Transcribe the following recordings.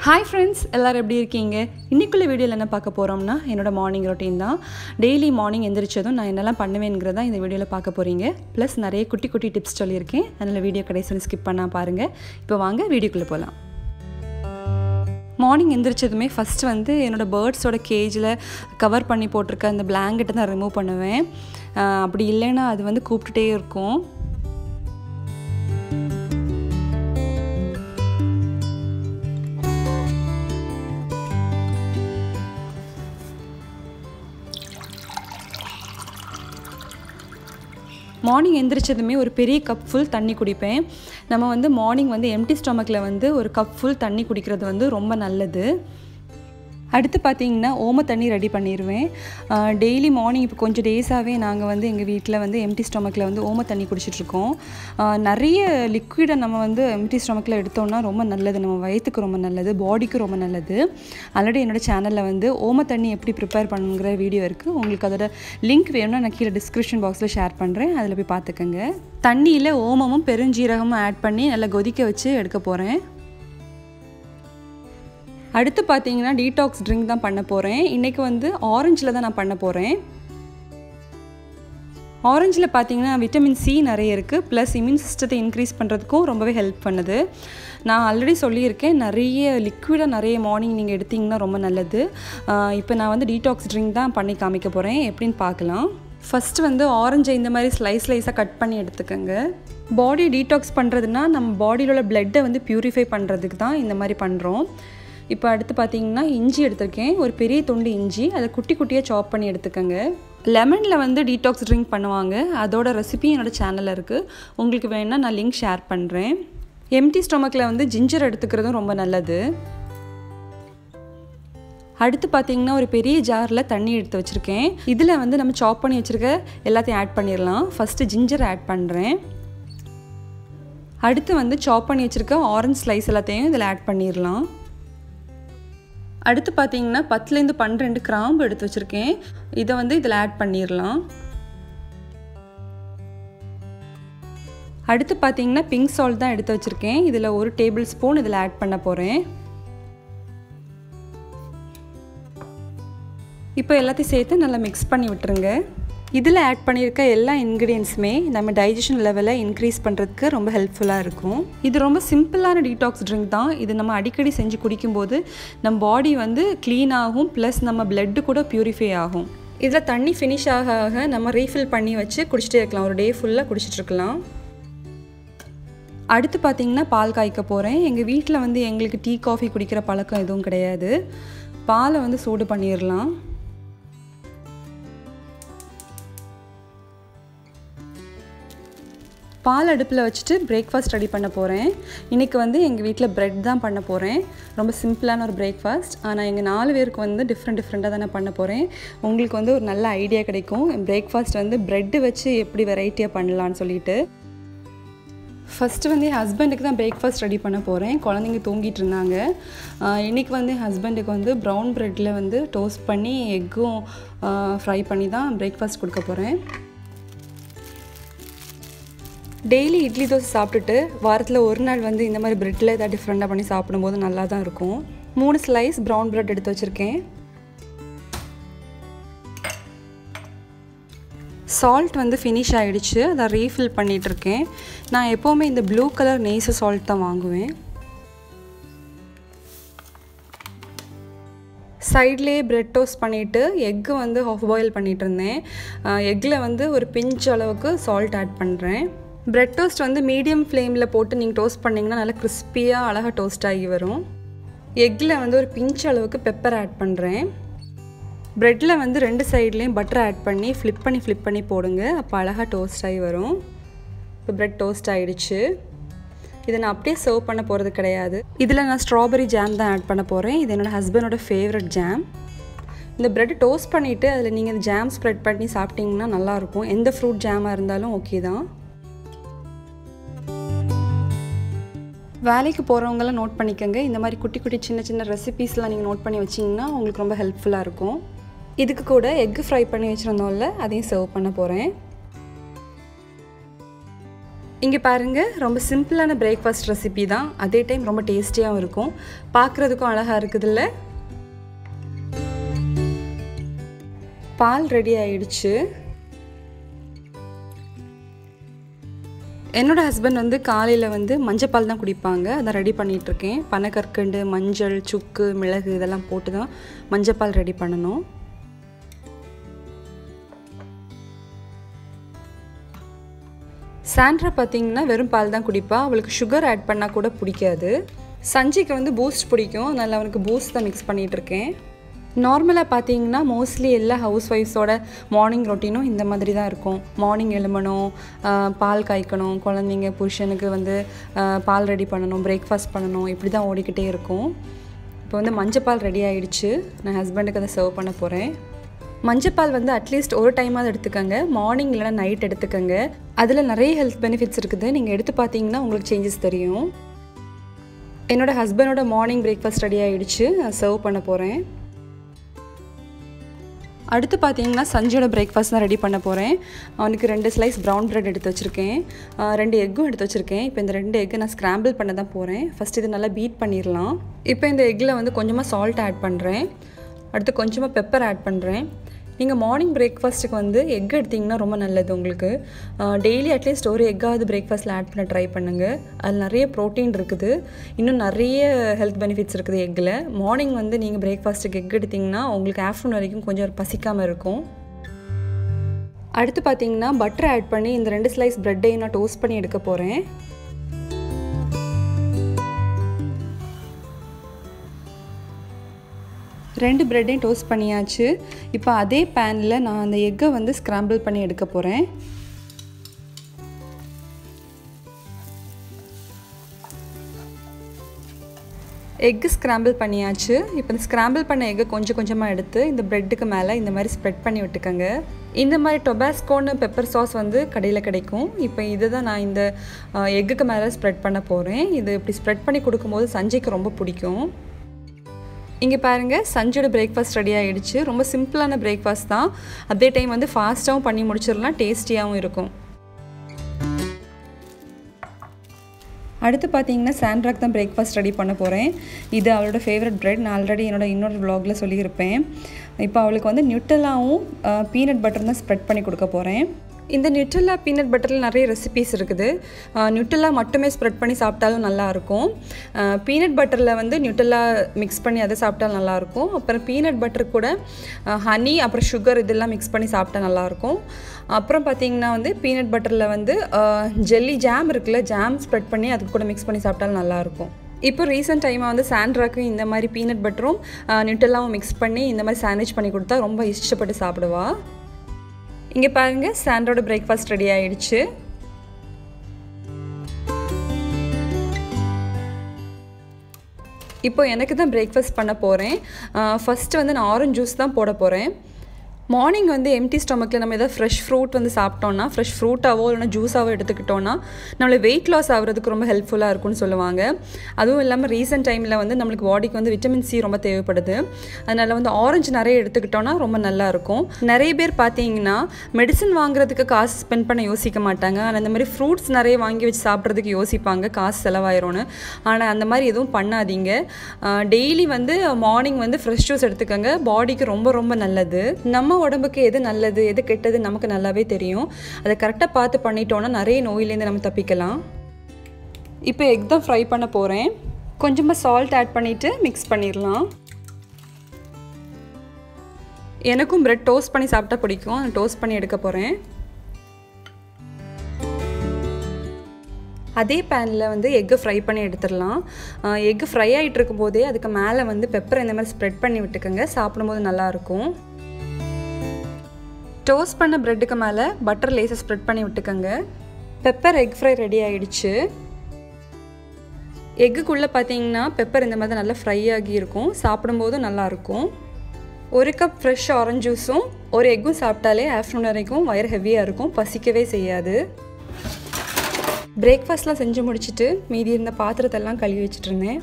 hi friends எல்லோரும் எப்படி இருக்கீங்க இன்றைக்குள்ள வீடியோவில் என்ன பார்க்க போகிறோம்னா என்னோட மார்னிங் ரொட்டீன் தான் டெய்லி மார்னிங் எந்திரிச்சதும் நான் என்னெல்லாம் பண்ணுவேங்கிறத இந்த வீடியோவில் பார்க்க போகிறீங்க ப்ளஸ் நிறைய குட்டி குட்டி டிப்ஸ் சொல்லியிருக்கேன் அதனால் வீடியோ கடைசி ஸ்கிப் பண்ணால் பாருங்கள் இப்போ வாங்க வீடியோக்குள்ளே போகலாம் மார்னிங் எந்திரிச்சதுமே ஃபஸ்ட்டு வந்து என்னோடய பேர்ட்ஸோட கேஜில் கவர் பண்ணி போட்டிருக்க அந்த பிளாங்கெட்டை தான் ரிமூவ் பண்ணுவேன் ஆஹ் அப்படி இல்லைன்னா அது வந்து கூப்பிட்டுட்டே இருக்கும் மார்னிங் எந்திரிச்சதுமே ஒரு பெரிய கப் ஃபுல் தண்ணி குடிப்பேன் நம்ம வந்து மார்னிங் வந்து எம்டி ஸ்டொமக்கில் வந்து ஒரு கப் ஃபுல் தண்ணி குடிக்கிறது வந்து ரொம்ப நல்லது அடுத்து பார்த்தீங்கன்னா ஓம தண்ணி ரெடி பண்ணிடுவேன் டெய்லி மார்னிங் இப்போ கொஞ்சம் டேஸாகவே நாங்கள் வந்து எங்கள் வீட்டில் வந்து எம்டி ஸ்டொமக்கில் வந்து ஓம தண்ணி குடிச்சிட்ருக்கோம் நிறைய லிக்விடை நம்ம வந்து எம்டி ஸ்டொமக்கில் எடுத்தோம்னா ரொம்ப நல்லது நம்ம வயிற்றுக்கு ரொம்ப நல்லது பாடிக்கு ரொம்ப நல்லது ஆல்ரெடி என்னோடய சேனலில் வந்து ஓம தண்ணி எப்படி ப்ரிப்பேர் பண்ணுங்கிற வீடியோ இருக்குது உங்களுக்கு அதோட லிங்க் வேணும்னா நான் கீழே டிஸ்கிரிப்ஷன் பாக்ஸில் ஷேர் பண்ணுறேன் அதில் போய் பார்த்துக்கோங்க தண்ணியில் ஓமமும் பெருஞ்சீரகமும் ஆட் பண்ணி நல்லா கொதிக்க வச்சு எடுக்க போகிறேன் அடுத்து பார்த்தீங்கன்னா டீடாக்ஸ் ட்ரிங்க் தான் பண்ண போகிறேன் இன்றைக்கி வந்து ஆரஞ்சில் தான் நான் பண்ண போகிறேன் ஆரஞ்சில் பார்த்தீங்கன்னா விட்டமின் சி நிறைய இருக்குது ப்ளஸ் இம்யூன் சிஸ்டத்தை இன்க்ரீஸ் பண்ணுறதுக்கும் ரொம்பவே ஹெல்ப் பண்ணுது நான் ஆல்ரெடி சொல்லியிருக்கேன் நிறைய லிக்விடாக நிறைய மார்னிங் நீங்கள் எடுத்திங்கன்னா ரொம்ப நல்லது இப்போ நான் வந்து டீடாக்ஸ் ட்ரிங்க் தான் பண்ணி காமிக்க போகிறேன் எப்படின்னு பார்க்கலாம் ஃபஸ்ட்டு வந்து ஆரஞ்சை இந்த மாதிரி ஸ்லைஸ் ஸ்லைஸாக கட் பண்ணி எடுத்துக்கோங்க பாடி டீடாக்ஸ் பண்ணுறதுனா நம்ம பாடியில் உள்ள பிளட்டை வந்து ப்யூரிஃபை பண்ணுறதுக்கு தான் இந்த மாதிரி பண்ணுறோம் இப்போ அடுத்து பார்த்தீங்கன்னா இஞ்சி எடுத்திருக்கேன் ஒரு பெரிய துண்டு இஞ்சி அதை குட்டி குட்டியாக சாப் பண்ணி எடுத்துக்கோங்க லெமனில் வந்து டீடாக்ஸ் ட்ரிங்க் பண்ணுவாங்க அதோட ரெசிபி என்னோடய சேனலில் இருக்குது உங்களுக்கு வேணால் நான் லிங்க் ஷேர் பண்ணுறேன் எம்டி ஸ்டொமக்கில் வந்து ஜிஞ்சர் எடுத்துக்கிறதும் ரொம்ப நல்லது அடுத்து பார்த்தீங்கன்னா ஒரு பெரிய ஜாரில் தண்ணி எடுத்து வச்சுருக்கேன் இதில் வந்து நம்ம சாப் பண்ணி வச்சுருக்க எல்லாத்தையும் ஆட் பண்ணிடலாம் ஃபஸ்ட்டு ஜிஞ்சர் ஆட் பண்ணுறேன் அடுத்து வந்து சாப் பண்ணி வச்சுருக்க ஆரஞ்ச் ஸ்லைஸ் எல்லாத்தையும் இதில் ஆட் பண்ணிடலாம் அடுத்து பார்த்தீங்கன்னா பத்துலேருந்து பன்னிரெண்டு கிராம்பு எடுத்து வச்சுருக்கேன் இதை வந்து இதில் ஆட் பண்ணிடலாம் அடுத்து பார்த்தீங்கன்னா பிங்க் சால்ட் தான் எடுத்து வச்சுருக்கேன் இதில் ஒரு டேபிள் ஸ்பூன் இதில் ஆட் பண்ண போகிறேன் இப்போ எல்லாத்தையும் சேர்த்து நல்லா மிக்ஸ் பண்ணி விட்டுருங்க இதில் ஆட் பண்ணியிருக்க எல்லா இன்க்ரீடியன்ஸுமே நம்ம டைஜஷன் லெவலை இன்க்ரீஸ் பண்ணுறதுக்கு ரொம்ப ஹெல்ப்ஃபுல்லாக இருக்கும் இது ரொம்ப சிம்பிளான டீடாக்ஸ் ட்ரிங்க் தான் இது நம்ம அடிக்கடி செஞ்சு குடிக்கும்போது நம்ம பாடி வந்து க்ளீன் ஆகும் ப்ளஸ் நம்ம பிளட்டு கூட ப்யூரிஃபை ஆகும் இதில் தண்ணி ஃபினிஷ் ஆக ஆக நம்ம ரீஃபில் பண்ணி வச்சு குடிச்சிட்டே இருக்கலாம் ஒரு டே ஃபுல்லாக குடிச்சிட்ருக்கலாம் அடுத்து பார்த்திங்கன்னா பால் காய்க்க போகிறேன் எங்கள் வீட்டில் வந்து எங்களுக்கு டீ காஃபி குடிக்கிற பழக்கம் எதுவும் கிடையாது பாலை வந்து சூடு பண்ணிடலாம் பால் அடுப்பில் வச்சுட்டு பிரேக்ஃபாஸ்ட் ரெடி பண்ண போகிறேன் இன்றைக்கி வந்து எங்கள் வீட்டில் ப்ரெட் தான் பண்ண போகிறேன் ரொம்ப சிம்பிளான ஒரு பிரேக்ஃபாஸ்ட் ஆனால் எங்கள் நாலு பேருக்கு வந்து டிஃப்ரெண்ட் டிஃப்ரெண்ட்டாக தான் நான் பண்ண போகிறேன் உங்களுக்கு வந்து ஒரு நல்ல ஐடியா கிடைக்கும் பிரேக்ஃபாஸ்ட் வந்து ப்ரெட்டு வச்சு எப்படி வெரைட்டியாக பண்ணலான்னு சொல்லிட்டு ஃபஸ்ட்டு வந்து என் ஹஸ்பண்டுக்கு தான் பிரேக்ஃபாஸ்ட் ரெடி பண்ண போகிறேன் குழந்தைங்க தூங்கிட்டு இருந்தாங்க இன்றைக்கி வந்து என் ஹஸ்பண்டுக்கு வந்து ப்ரௌன் ப்ரெட்டில் வந்து டோஸ்ட் பண்ணி எக்கும் ஃப்ரை பண்ணி தான் பிரேக்ஃபாஸ்ட் கொடுக்க போகிறேன் டெய்லி இட்லி தோசை சாப்பிட்டுட்டு வாரத்தில் ஒரு நாள் வந்து இந்த மாதிரி ப்ரெட்டில் ஏதாவது டிஃப்ரெண்ட்டாக பண்ணி சாப்பிடும்போது நல்லா தான் இருக்கும் மூணு ஸ்லைஸ் ப்ரௌன் ப்ரெட் எடுத்து வச்சுருக்கேன் சால்ட் வந்து ஃபினிஷ் ஆகிடுச்சு அதை ரீஃபில் பண்ணிகிட்ருக்கேன் நான் எப்போவுமே இந்த ப்ளூ கலர் நெய்ஸு சால்ட் தான் வாங்குவேன் சைட்லேயே ப்ரெட் டோஸ்ட் பண்ணிவிட்டு எக்கு வந்து ஹாஃப் பாயில் பண்ணிகிட்டு இருந்தேன் எக்கில் வந்து ஒரு பிஞ்ச் அளவுக்கு சால்ட் ஆட் பண்ணுறேன் ப்ரெட் டோஸ்ட் வந்து மீடியம் ஃப்ளேமில் போட்டு நீங்கள் டோஸ்ட் பண்ணிங்கன்னா நல்லா கிறிஸ்பியாக அழகாக டோஸ்ட் ஆகி வரும் எக்கில் வந்து ஒரு பிஞ்ச் அளவுக்கு பெப்பர் ஆட் பண்ணுறேன் ப்ரெட்டில் வந்து ரெண்டு சைட்லேயும் பட்டர் ஆட் பண்ணி ஃப்ளிப் பண்ணி ஃப்ளிப் பண்ணி போடுங்க அப்போ அழகாக டோஸ்ட் ஆகி வரும் இப்போ ப்ரெட் டோஸ்ட் ஆகிடுச்சு இதை நான் அப்படியே சர்வ் பண்ண போகிறது கிடையாது இதில் நான் ஸ்ட்ராபெரி ஜாம் தான் ஆட் பண்ண போகிறேன் இது என்னோடய ஹஸ்பண்டோட ஃபேவரட் ஜாம் இந்த ப்ரெட் டோஸ்ட் பண்ணிவிட்டு அதில் நீங்கள் இந்த ஜாம் ஸ்ப்ரெட் பண்ணி சாப்பிட்டிங்கன்னா நல்லாயிருக்கும் எந்த ஃப்ரூட் ஜாமாக இருந்தாலும் ஓகே தான் வேலைக்கு போகிறவங்களாம் நோட் பண்ணிக்கோங்க இந்த மாதிரி குட்டி குட்டி சின்ன சின்ன ரெசிபீஸ்லாம் நீங்கள் நோட் பண்ணி வச்சிங்கன்னா உங்களுக்கு ரொம்ப ஹெல்ப்ஃபுல்லாக இருக்கும் இதுக்கு கூட எக்கு ஃப்ரை பண்ணி வச்சுருந்தோம்ல அதையும் சர்வ் பண்ண போகிறேன் இங்கே பாருங்கள் ரொம்ப சிம்பிளான பிரேக்ஃபாஸ்ட் ரெசிபி தான் அதே டைம் ரொம்ப டேஸ்டியாகவும் இருக்கும் பார்க்குறதுக்கும் அழகாக இருக்குதுல்ல பால் ரெடி ஆயிடுச்சு என்னோடய ஹஸ்பண்ட் வந்து காலையில் வந்து மஞ்சப்பால் தான் குடிப்பாங்க அதை ரெடி பண்ணிகிட்ருக்கேன் பனக்கற்கண்டு மஞ்சள் சுக்கு மிளகு இதெல்லாம் போட்டு தான் மஞ்சப்பால் ரெடி பண்ணணும் சாண்ட்ரா பார்த்தீங்கன்னா வெறும் பால் தான் குடிப்பா அவளுக்கு சுகர் ஆட் பண்ணால் கூட பிடிக்காது சஞ்சிக்கு வந்து பூஸ்ட் பிடிக்கும் அதனால் அவனுக்கு பூஸ்ட் தான் மிக்ஸ் பண்ணிகிட்ருக்கேன் நார்மலாக பார்த்தீங்கன்னா மோஸ்ட்லி எல்லா ஹவுஸ் ஒய்ஃப்ஸோட மார்னிங் ரொட்டீனும் இந்த மாதிரி தான் இருக்கும் மார்னிங் எழும்பணும் பால் காய்க்கணும் குழந்தைங்க புருஷனுக்கு வந்து பால் ரெடி பண்ணணும் பிரேக்ஃபாஸ்ட் பண்ணணும் இப்படி தான் ஓடிக்கிட்டே இருக்கும் இப்போ வந்து மஞ்சப்பால் ரெடி ஆகிடுச்சு நான் ஹஸ்பண்டுக்கு அதை சர்வ் பண்ண போகிறேன் மஞ்சப்பால் வந்து அட்லீஸ்ட் ஒரு டைமாவது எடுத்துக்கோங்க மார்னிங் இல்லைனா நைட் எடுத்துக்கோங்க அதில் நிறைய ஹெல்த் பெனிஃபிட்ஸ் இருக்குது நீங்கள் எடுத்து பார்த்தீங்கன்னா உங்களுக்கு சேஞ்சஸ் தெரியும் என்னோடய ஹஸ்பண்டோட மார்னிங் பிரேக்ஃபாஸ்ட் ரெடி ஆகிடுச்சு நான் சர்வ் பண்ண போகிறேன் அடுத்து பார்த்தீங்கன்னா சஞ்சோட பிரேக்ஃபாஸ்ட் தான் ரெடி பண்ண போகிறேன் அவனுக்கு ரெண்டு ஸ்லைஸ் ப்ரௌன் ப்ரெட் எடுத்து வச்சுருக்கேன் ரெண்டு எக்கும் எடுத்து வச்சுருக்கேன் இப்போ இந்த ரெண்டு எக்கு நான் ஸ்க்ராம்பிள் பண்ண தான் போகிறேன் ஃபஸ்ட் இது நல்லா பீட் பண்ணிடலாம் இப்போ இந்த எக்கில் வந்து கொஞ்சமாக சால்ட் ஆட் பண்ணுறேன் அடுத்து கொஞ்சமாக பெப்பர் ஆட் பண்ணுறேன் நீங்கள் மார்னிங் பிரேக்ஃபாஸ்ட்டுக்கு வந்து எக் எடுத்திங்கன்னா ரொம்ப நல்லது உங்களுக்கு டெய்லி அட்லீஸ்ட் ஒரு எக்காவது பிரேக்ஃபாஸ்ட்டில் ஆட் பண்ண ட்ரை பண்ணுங்கள் அதில் நிறைய ப்ரோட்டீன் இருக்குது இன்னும் நிறைய ஹெல்த் பெனிஃபிட்ஸ் இருக்குது எக்கில் மார்னிங் வந்து நீங்கள் பிரேக்ஃபாஸ்ட்டுக்கு எக் எடுத்திங்கன்னா உங்களுக்கு ஆஃப்டர்நூன் வரைக்கும் கொஞ்சம் பசிக்காமல் இருக்கும் அடுத்து பார்த்தீங்கன்னா பட்டர் ஆட் பண்ணி இந்த ரெண்டு ஸ்லைஸ் ப்ரெட்டையும் நான் டோஸ்ட் பண்ணி எடுக்க போகிறேன் ரெண்டு ப்ரெட்டையும் டோஸ்ட் பண்ணியாச்சு இப்போ அதே பேனில் நான் அந்த எக்கை வந்து ஸ்க்ராம்பிள் பண்ணி எடுக்க போகிறேன் எக்கு ஸ்க்ராம்பிள் பண்ணியாச்சு இப்போ இந்த ஸ்க்ராம்பிள் பண்ண எக்கை கொஞ்சம் கொஞ்சமாக எடுத்து இந்த ப்ரெட்டுக்கு மேலே இந்த மாதிரி ஸ்ப்ரெட் பண்ணி விட்டுக்கோங்க இந்த மாதிரி டொபாஸ்கோன்னு பெப்பர் சாஸ் வந்து கடையில் கிடைக்கும் இப்போ இதை தான் நான் இந்த எக்குக்கு மேலே ஸ்ப்ரெட் பண்ண போகிறேன் இது இப்படி ஸ்ப்ரெட் பண்ணி கொடுக்கும்போது சஞ்சய்க்கு ரொம்ப பிடிக்கும் இங்கே பாருங்கள் சஞ்சோட பிரேக்ஃபாஸ்ட் ரெடி ஆகிடுச்சு ரொம்ப சிம்பிளான பிரேக்ஃபாஸ்ட் தான் அதே டைம் வந்து ஃபாஸ்ட்டாகவும் பண்ணி முடிச்சிடலாம் டேஸ்டியாகவும் இருக்கும் அடுத்து பார்த்தீங்கன்னா சாண்ட்ராக் தான் பிரேக்ஃபாஸ்ட் ரெடி பண்ண போகிறேன் இது அவளோட ஃபேவரட் ப்ரெட் நான் ஆல்ரெடி என்னோட இன்னொரு வ்ளாகில் சொல்லியிருப்பேன் இப்போ அவளுக்கு வந்து நியூட்டலாவும் பீனட் பட்டர் தான் ஸ்ப்ரெட் பண்ணி கொடுக்க போகிறேன் இந்த நியூட்டல்லா பீனட் பட்டரில் நிறைய ரெசிபீஸ் இருக்குது நியூட்டல்லா மட்டுமே ஸ்ப்ரெட் பண்ணி சாப்பிட்டாலும் நல்லாயிருக்கும் பீனட் பட்டரில் வந்து நியூட்டல்லா மிக்ஸ் பண்ணி அதை சாப்பிட்டாலும் நல்லாயிருக்கும் அப்புறம் பீனட் பட்டர் கூட ஹனி அப்புறம் சுகர் இதெல்லாம் மிக்ஸ் பண்ணி சாப்பிட்டா நல்லாயிருக்கும் அப்புறம் பார்த்திங்கன்னா வந்து பீனட் பட்டரில் வந்து ஜெல்லி ஜாம் இருக்குல்ல ஜாம் ஸ்ப்ரெட் பண்ணி அதுக்கு கூட மிக்ஸ் பண்ணி சாப்பிட்டாலும் நல்லாயிருக்கும் இப்போ ரீசெண்ட் டைமாக வந்து சாண்ட்ராக்கும் இந்த மாதிரி பீனட் பட்டரும் நியூட்டல்லாவும் மிக்ஸ் பண்ணி இந்த மாதிரி சாண்ட்விச் பண்ணி கொடுத்தா ரொம்ப இஷ்டப்பட்டு சாப்பிடுவா இங்கே பாருங்கள் சாண்டோட பிரேக்ஃபாஸ்ட் ரெடி ஆகிடுச்சு இப்போ எனக்கு தான் பிரேக்ஃபாஸ்ட் பண்ண போகிறேன் ஃபஸ்ட்டு வந்து நான் ஆரஞ்ச் ஜூஸ் தான் போட போகிறேன் மார்னிங் வந்து எம்டி ஸ்டொமக்கில் நம்ம எதாவது ஃப்ரெஷ் ஃப்ரூட் வந்து சாப்பிட்டோன்னா ஃப்ரெஷ் ஃப்ரூட்டாவோ இல்லைனா ஜூஸாவோ எடுத்துக்கிட்டோன்னா நம்மளை வெயிட் லாஸ் ஆகிறதுக்கு ரொம்ப ஹெல்ப்ஃபுல்லாக இருக்கும்னு சொல்லுவாங்க அதுவும் இல்லாமல் ரீசெண்ட் டைமில் வந்து நம்மளுக்கு பாடிக்கு வந்து விட்டமின் சி ரொம்ப தேவைப்படுது அதனால் வந்து ஆரஞ்சு நிறைய எடுத்துக்கிட்டோன்னா ரொம்ப நல்லாயிருக்கும் நிறைய பேர் பார்த்தீங்கன்னா மெடிசன் வாங்குறதுக்கு காசு ஸ்பெண்ட் பண்ண யோசிக்க மாட்டாங்க ஆனால் இந்த மாதிரி ஃப்ரூட்ஸ் நிறைய வாங்கி வச்சு சாப்பிட்றதுக்கு யோசிப்பாங்க காசு செலவாயிரும்னு ஆனால் அந்த மாதிரி எதுவும் பண்ணாதீங்க டெய்லி வந்து மார்னிங் வந்து ஃப்ரெஷ் ஜூஸ் எடுத்துக்கோங்க பாடிக்கு ரொம்ப ரொம்ப நல்லது நம்ம உடம்புக்கு எது நல்லது எது கெட்டது நமக்கு நல்லாவே தெரியும் அதை கரெக்டாக பார்த்து பண்ணிட்டோன்னா நிறைய நோயிலேருந்து நம்ம தப்பிக்கலாம் இப்போ எக் தான் ஃப்ரை பண்ண போகிறேன் கொஞ்சமாக சால்ட் ஆட் பண்ணிவிட்டு மிக்ஸ் பண்ணிடலாம் எனக்கும் ப்ரெட் டோஸ்ட் பண்ணி சாப்பிட்டா பிடிக்கும் டோஸ்ட் பண்ணி எடுக்க போகிறேன் அதே பேனில் வந்து எக்கு ஃப்ரை பண்ணி எடுத்துடலாம் எக்கு ஃப்ரை ஆகிட்டு இருக்கும்போதே அதுக்கு மேலே வந்து பெப்பர் இந்த மாதிரி ஸ்ப்ரெட் பண்ணி விட்டுக்கோங்க சாப்பிடும்போது நல்லாயிருக்கும் டோஸ்ட் பண்ண ப்ரெட்டுக்கு மேலே பட்டர் லேஸை ஸ்ப்ரெட் பண்ணி விட்டுக்கோங்க பெப்பர் எக் ஃப்ரை ரெடி ஆகிடுச்சு எக்குக்குள்ளே பார்த்தீங்கன்னா பெப்பர் இந்த மாதிரி நல்லா ஃப்ரை ஆகி இருக்கும் சாப்பிடும்போதும் நல்லாயிருக்கும் ஒரு கப் ஃப்ரெஷ் ஆரஞ்ச் ஜூஸும் ஒரு எக்கும் சாப்பிட்டாலே ஆஃப்டர்நூன் வரைக்கும் வயிறு ஹெவியாக இருக்கும் பசிக்கவே செய்யாது பிரேக்ஃபாஸ்ட்லாம் செஞ்சு முடிச்சுட்டு மீதி இருந்த பாத்திரத்தெல்லாம் கழுவி வச்சுட்டு இருந்தேன்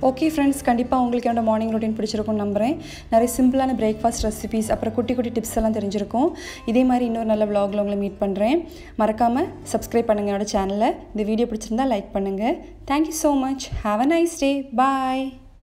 ஓகே ஃப்ரெண்ட்ஸ் கண்டிப்பாக உங்களுக்கு என்னோட மார்னிங் ரொட்டீன் பிடிச்சிருக்கும்னு நம்புகிறேன் நிறைய சிம்பிளான பிரேக்ஃபாஸ்ட் ரெசிபீஸ் அப்புறம் குட்டி குட்டி டிப்ஸ் எல்லாம் தெரிஞ்சிருக்கும் இதே மாதிரி இன்னொரு நல்ல vlogல உங்களை மீட் பண்ணுறேன் மறக்காமல் சப்ஸ்கிரைப் பண்ணுங்கள் என்னோட சேனலை இந்த வீடியோ பிடிச்சிருந்தா லைக் பண்ணுங்கள் thank you so much have a nice day bye